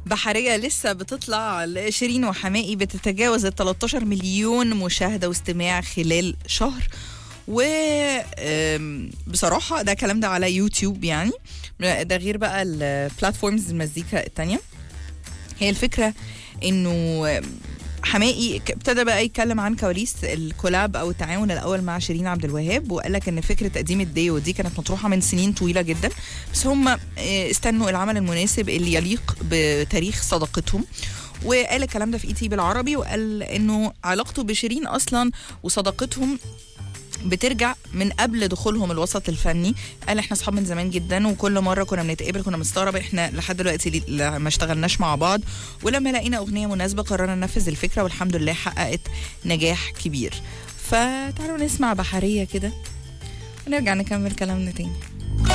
بحرية لسه بتطلع شيرين وحمائي بتتجاوز ال 13 مليون مشاهدة واستماع خلال شهر و آم، بصراحة ده كلام ده على يوتيوب يعني ده غير بقى البلاتفورمز المزيكا التانية هي الفكرة انه حمائي ك- ابتدى بقى يتكلم عن كواليس الكولاب او التعاون الاول مع شيرين عبد الوهاب وقال لك ان فكره تقديم الديو دي كانت مطروحه من سنين طويله جدا بس هم آه، استنوا العمل المناسب اللي يليق بتاريخ صداقتهم وقال الكلام ده في اي تي بالعربي وقال انه علاقته بشيرين اصلا وصداقتهم بترجع من قبل دخولهم الوسط الفني قال احنا اصحاب من زمان جدا وكل مره كنا بنتقابل كنا بنستغرب احنا لحد دلوقتي ليه- لا- ما اشتغلناش مع بعض ولما لقينا اغنيه مناسبه قررنا ننفذ الفكره والحمد لله حققت نجاح كبير فتعالوا نسمع بحريه كده ونرجع نكمل كلامنا تاني